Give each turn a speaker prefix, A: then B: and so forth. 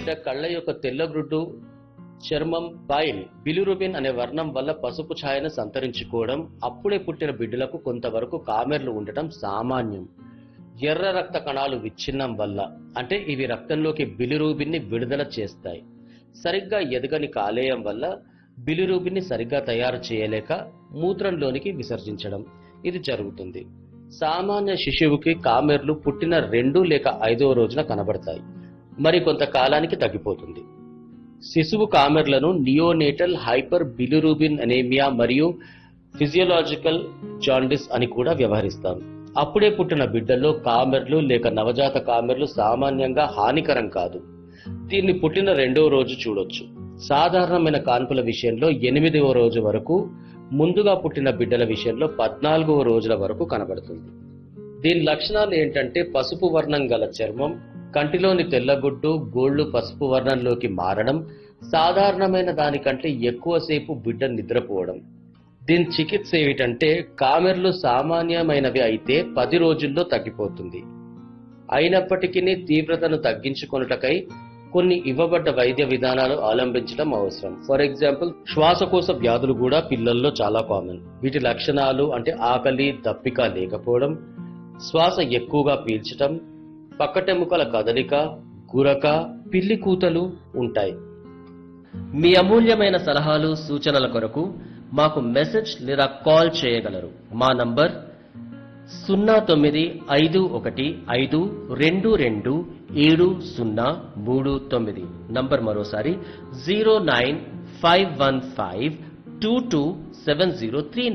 A: బిడ్డ కళ్ళ యొక్క తెల్లగ్రుడ్డు చర్మం పైల్ బిలిరుబిన్ అనే వర్ణం వల్ల పసుపు ఛాయను సంతరించుకోవడం అప్పుడే పుట్టిన బిడ్డలకు కొంతవరకు కామెర్లు ఉండటం సామాన్యం ఎర్ర రక్త కణాలు విచ్ఛిన్నం వల్ల అంటే ఇవి రక్తంలోకి బిలిరూబిన్ని విడుదల చేస్తాయి సరిగ్గా ఎదగని కాలేయం వల్ల బిలిరూబిన్ని సరిగ్గా తయారు చేయలేక మూత్రంలోనికి విసర్జించడం ఇది జరుగుతుంది సామాన్య శిశువుకి కామెర్లు పుట్టిన రెండు లేక ఐదవ రోజున కనబడతాయి మరి కొంతకాలానికి తగ్గిపోతుంది శిశువు కామెర్లను నియోనేటల్ హైపర్ బిలిరూబిన్ అనేమియా మరియు ఫిజియోలాజికల్ జాండిస్ అని కూడా వ్యవహరిస్తాం అప్పుడే పుట్టిన బిడ్డల్లో కామెర్లు లేక నవజాత కామెర్లు సామాన్యంగా హానికరం కాదు దీన్ని పుట్టిన రెండో రోజు చూడొచ్చు సాధారణమైన కాన్పుల విషయంలో ఎనిమిదవ రోజు వరకు ముందుగా పుట్టిన బిడ్డల విషయంలో పద్నాలుగవ రోజుల వరకు కనబడుతుంది దీని లక్షణాలు ఏంటంటే పసుపు వర్ణం గల చర్మం కంటిలోని తెల్లగుడ్డు గోళ్లు పసుపు వర్ణంలోకి మారడం సాధారణమైన దానికంటే ఎక్కువసేపు బిడ్డ నిద్రపోవడం దీని చికిత్స ఏమిటంటే కామెర్లు సామాన్యమైనవి అయితే పది రోజుల్లో తగ్గిపోతుంది అయినప్పటికీ తీవ్రతను తగ్గించుకొనుటకై కొన్ని ఇవ్వబడ్డ వైద్య విధానాలు అవలంబించడం అవసరం ఫర్ ఎగ్జాంపుల్ శ్వాసకోశ వ్యాధులు కూడా పిల్లల్లో చాలా కామన్ వీటి లక్షణాలు అంటే ఆకలి దప్పిక లేకపోవడం శ్వాస ఎక్కువగా పీల్చటం పక్కటెముకల కదలిక గురక పిల్లి కూతలు ఉంటాయి
B: మీ అమూల్యమైన సలహాలు సూచనల కొరకు మాకు మెసేజ్ లేదా కాల్ చేయగలరు మా నంబర్ సున్నా తొమ్మిది ఐదు ఒకటి ఐదు రెండు రెండు ఏడు సున్నా మూడు తొమ్మిది నంబర్ మరోసారి zero nine five one five two two seven zero three